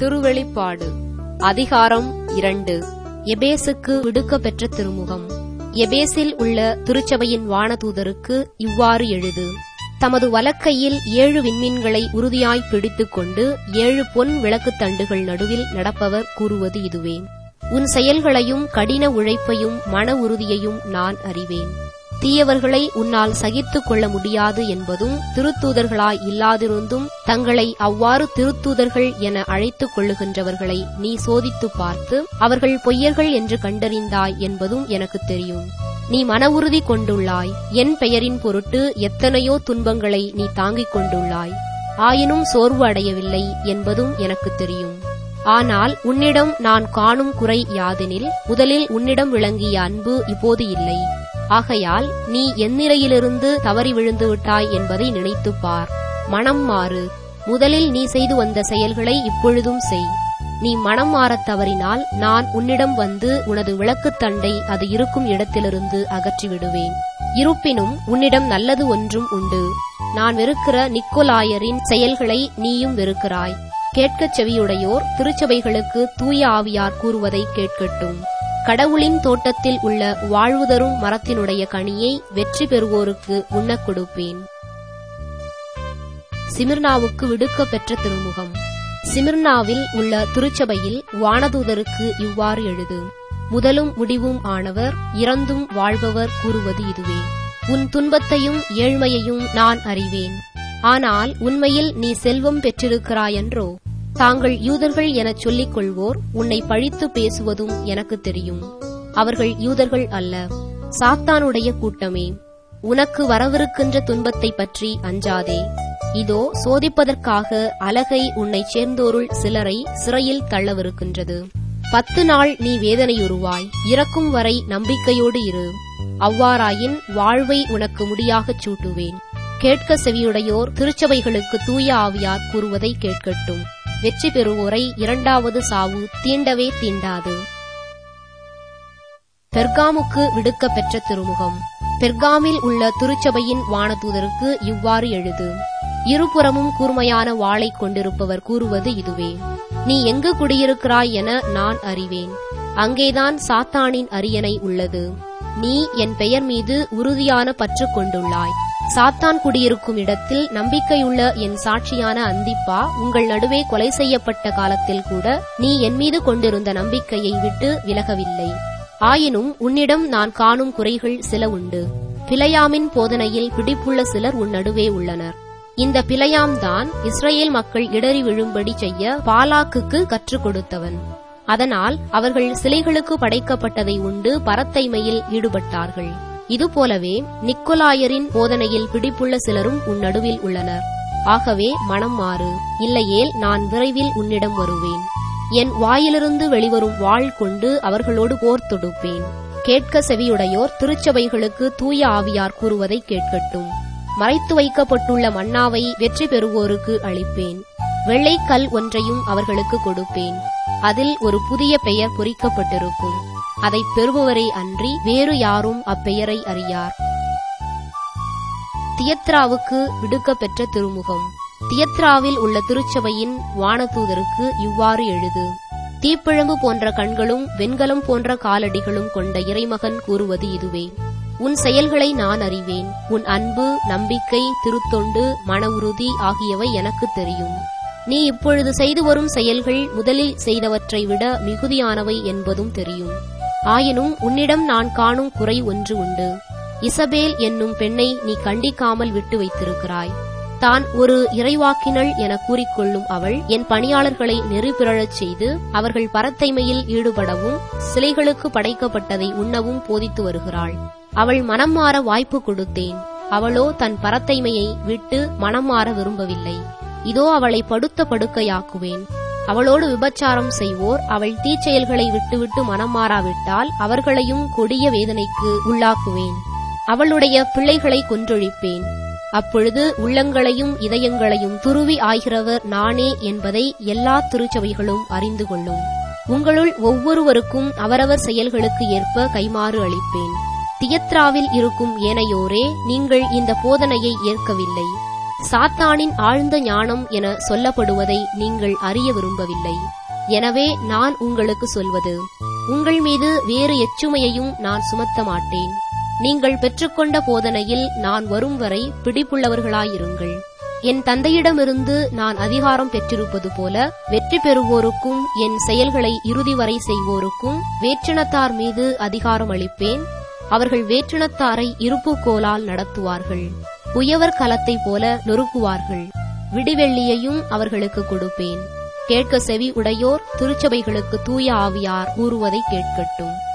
திருவெளிப்பாடு அதிகாரம் இரண்டு எபேசுக்கு விடுக்க பெற்ற திருமுகம் எபேசில் உள்ள திருச்சபையின் வானதூதருக்கு இவ்வாறு எழுது தமது வலக்கையில் ஏழு விண்மீன்களை உறுதியாய் பிடித்துக் கொண்டு ஏழு பொன் விளக்குத் தண்டுகள் நடுவில் நடப்பவர் கூறுவது இதுவே உன் செயல்களையும் கடின உழைப்பையும் மன உறுதியையும் நான் அறிவேன் தீயவர்களை உன்னால் சகித்துக் கொள்ள முடியாது என்பதும் திருத்தூதர்களாய் இல்லாதிருந்தும் தங்களை அவ்வாறு திருத்தூதர்கள் என அழைத்துக் கொள்ளுகின்றவர்களை நீ சோதித்துப் பார்த்து அவர்கள் பொய்யர்கள் என்று கண்டறிந்தாய் என்பதும் எனக்கு தெரியும் நீ மன உறுதி கொண்டுள்ளாய் என் பெயரின் பொருட்டு எத்தனையோ துன்பங்களை நீ தாங்கிக் கொண்டுள்ளாய் ஆயினும் சோர்வு அடையவில்லை என்பதும் எனக்கு தெரியும் ஆனால் உன்னிடம் நான் காணும் குறை யாதெனில் முதலில் உன்னிடம் விளங்கிய அன்பு இப்போது இல்லை ஆகையால் நீ எந்நிலையிலிருந்து தவறி விழுந்து விட்டாய் என்பதை நினைத்துப் பார் மனம் மாறு முதலில் நீ செய்து வந்த செயல்களை இப்பொழுதும் செய் நீ மனம் மாறத் தவறினால் நான் உன்னிடம் வந்து உனது விளக்குத் தண்டை அது இருக்கும் இடத்திலிருந்து அகற்றி விடுவேன் இருப்பினும் உன்னிடம் நல்லது ஒன்றும் உண்டு நான் வெறுக்கிற நிக்கோலாயரின் செயல்களை நீயும் வெறுக்கிறாய் கேட்கச் செவியுடையோர் திருச்சபைகளுக்கு தூய ஆவியார் கூறுவதை கேட்கட்டும் கடவுளின் தோட்டத்தில் உள்ள வாழ்வுதரும் மரத்தினுடைய கனியை வெற்றி பெறுவோருக்கு உண்ணக் கொடுப்பேன் சிமிர்னாவுக்கு விடுக்க பெற்ற திருமுகம் சிமிர்னாவில் உள்ள திருச்சபையில் வானதூதருக்கு இவ்வாறு எழுது முதலும் முடிவும் ஆனவர் இறந்தும் வாழ்பவர் கூறுவது இதுவே உன் துன்பத்தையும் ஏழ்மையையும் நான் அறிவேன் ஆனால் உண்மையில் நீ செல்வம் பெற்றிருக்கிறாயன்றோ தாங்கள் யூதர்கள் எனச் சொல்லிக் கொள்வோர் உன்னை பழித்து பேசுவதும் எனக்கு தெரியும் அவர்கள் யூதர்கள் அல்ல சாத்தானுடைய கூட்டமே உனக்கு வரவிருக்கின்ற துன்பத்தை பற்றி அஞ்சாதே இதோ சோதிப்பதற்காக அலகை உன்னைச் சேர்ந்தோருள் சிலரை சிறையில் தள்ளவிருக்கின்றது பத்து நாள் நீ வேதனையுறுவாய் இறக்கும் வரை நம்பிக்கையோடு இரு அவ்வாறாயின் வாழ்வை உனக்கு முடியாகச் சூட்டுவேன் கேட்க செவியுடையோர் திருச்சபைகளுக்கு தூய ஆவியார் கூறுவதை கேட்கட்டும் வெற்றி பெறுவோரை இரண்டாவது சாவு தீண்டவே தீண்டாது பெர்காமுக்கு விடுக்க பெற்ற திருமுகம் பெர்காமில் உள்ள திருச்சபையின் வானதூதருக்கு இவ்வாறு எழுது இருபுறமும் கூர்மையான வாளை கொண்டிருப்பவர் கூறுவது இதுவே நீ எங்கு குடியிருக்கிறாய் என நான் அறிவேன் அங்கேதான் சாத்தானின் அரியணை உள்ளது நீ என் பெயர் மீது உறுதியான பற்று கொண்டுள்ளாய் சாத்தான் குடியிருக்கும் இடத்தில் நம்பிக்கையுள்ள என் சாட்சியான அந்திப்பா உங்கள் நடுவே கொலை செய்யப்பட்ட காலத்தில் கூட நீ என் மீது கொண்டிருந்த நம்பிக்கையை விட்டு விலகவில்லை ஆயினும் உன்னிடம் நான் காணும் குறைகள் சில உண்டு பிழையாமின் போதனையில் பிடிப்புள்ள சிலர் உன் நடுவே உள்ளனர் இந்த பிழையாம் தான் இஸ்ரேல் மக்கள் இடறி விழும்படி செய்ய பாலாக்குக்கு கற்றுக் கொடுத்தவன் அதனால் அவர்கள் சிலைகளுக்கு படைக்கப்பட்டதை உண்டு பரத்தைமையில் ஈடுபட்டார்கள் இதுபோலவே நிக்கோலாயரின் போதனையில் பிடிப்புள்ள சிலரும் உன் நடுவில் உள்ளனர் ஆகவே மனம் மாறு இல்லையேல் நான் விரைவில் உன்னிடம் வருவேன் என் வாயிலிருந்து வெளிவரும் வாழ் கொண்டு அவர்களோடு போர் தொடுப்பேன் கேட்க செவியுடையோர் திருச்சபைகளுக்கு தூய ஆவியார் கூறுவதை கேட்கட்டும் மறைத்து வைக்கப்பட்டுள்ள மன்னாவை வெற்றி பெறுவோருக்கு அளிப்பேன் வெள்ளைக்கல் ஒன்றையும் அவர்களுக்கு கொடுப்பேன் அதில் ஒரு புதிய பெயர் பொறிக்கப்பட்டிருக்கும் அதை பெறுபவரே அன்றி வேறு யாரும் அப்பெயரை அறியார் தியத்ராவுக்கு விடுக்க பெற்ற திருமுகம் தியத்ராவில் உள்ள திருச்சபையின் வானதூதருக்கு இவ்வாறு எழுது தீப்பிழம்பு போன்ற கண்களும் வெண்கலம் போன்ற காலடிகளும் கொண்ட இறைமகன் கூறுவது இதுவே உன் செயல்களை நான் அறிவேன் உன் அன்பு நம்பிக்கை திருத்தொண்டு மன உறுதி ஆகியவை எனக்கு தெரியும் நீ இப்பொழுது செய்து வரும் செயல்கள் முதலில் செய்தவற்றை விட மிகுதியானவை என்பதும் தெரியும் ஆயினும் உன்னிடம் நான் காணும் குறை ஒன்று உண்டு இசபேல் என்னும் பெண்ணை நீ கண்டிக்காமல் விட்டு வைத்திருக்கிறாய் தான் ஒரு இறைவாக்கினள் என கூறிக்கொள்ளும் அவள் என் பணியாளர்களை நெறிபிறழச் செய்து அவர்கள் பரத்தைமையில் ஈடுபடவும் சிலைகளுக்கு படைக்கப்பட்டதை உண்ணவும் போதித்து வருகிறாள் அவள் மனம் மாற வாய்ப்பு கொடுத்தேன் அவளோ தன் பரத்தைமையை விட்டு மனம் மாற விரும்பவில்லை இதோ அவளை படுத்த படுக்கையாக்குவேன் அவளோடு விபச்சாரம் செய்வோர் அவள் தீச்செயல்களை விட்டுவிட்டு மனம் மாறாவிட்டால் அவர்களையும் கொடிய வேதனைக்கு உள்ளாக்குவேன் அவளுடைய பிள்ளைகளை கொன்றொழிப்பேன் அப்பொழுது உள்ளங்களையும் இதயங்களையும் துருவி ஆகிறவர் நானே என்பதை எல்லா திருச்சபைகளும் அறிந்து கொள்ளும் உங்களுள் ஒவ்வொருவருக்கும் அவரவர் செயல்களுக்கு ஏற்ப கைமாறு அளிப்பேன் தியத்ராவில் இருக்கும் ஏனையோரே நீங்கள் இந்த போதனையை ஏற்கவில்லை சாத்தானின் ஆழ்ந்த ஞானம் என சொல்லப்படுவதை நீங்கள் அறிய விரும்பவில்லை எனவே நான் உங்களுக்கு சொல்வது உங்கள் மீது வேறு எச்சுமையையும் நான் சுமத்த மாட்டேன் நீங்கள் பெற்றுக்கொண்ட போதனையில் நான் வரும் வரை பிடிப்புள்ளவர்களாயிருங்கள் என் தந்தையிடமிருந்து நான் அதிகாரம் பெற்றிருப்பது போல வெற்றி பெறுவோருக்கும் என் செயல்களை இறுதி வரை செய்வோருக்கும் வேற்றினத்தார் மீது அதிகாரம் அளிப்பேன் அவர்கள் வேற்றினத்தாரை இருப்புக்கோலால் நடத்துவார்கள் உயவர் கலத்தைப் போல நொறுக்குவார்கள் விடிவெள்ளியையும் அவர்களுக்கு கொடுப்பேன் கேட்க செவி உடையோர் திருச்சபைகளுக்கு தூய ஆவியார் கூறுவதை கேட்கட்டும்